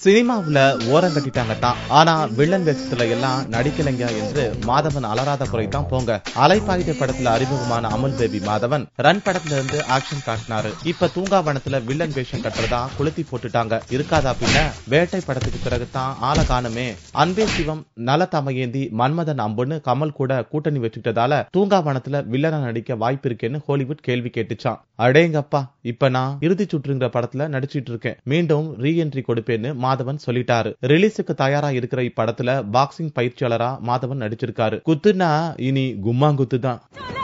சினிமாவுல ஓரம் கட்டிட்டாங்க தான் ஆனா வில்லன் வேஷத்துல எல்லாம் நடிக்கலைங்க என்று மாதவன் அலராத குறைதான் போங்க அலைப்பாயுத படத்துல அறிமுகமான அமுல் பேபி மாதவன் ரன் படத்துல இருந்து ஆக்ஷன் காட்டினாரு இப்ப தூங்காவனத்துல வில்லன் வேஷம் கட்டுறதா கொளுத்தி போட்டுட்டாங்க இருக்காதா பின்ன வேட்டை படத்துக்கு பிறகுதான் ஆள காணுமே அன்பே சிவம் நல தமையேந்தி மன்மதன் அம்புன்னு கமல் கூட கூட்டணி வச்சுக்கிட்டதால தூங்காவனத்துல வில்லனா நடிக்க வாய்ப்பு இருக்கேன்னு ஹாலிவுட் கேள்வி கேட்டுச்சான் அடேங்கப்பா இப்ப நான் இறுதி சுற்றுங்கிற படத்துல நடிச்சிட்டு இருக்கேன் மீண்டும் ரீஎன்ட்ரி கொடுப்பேன்னு மாதவன் சொல்லிட்டாரு ரிலீஸுக்கு தயாரா இருக்கிற இப்படத்துல பாக்ஸிங் பயிற்சியாளரா மாதவன் நடிச்சிருக்காரு குத்துனா இனி கும்மாங்குத்து தான்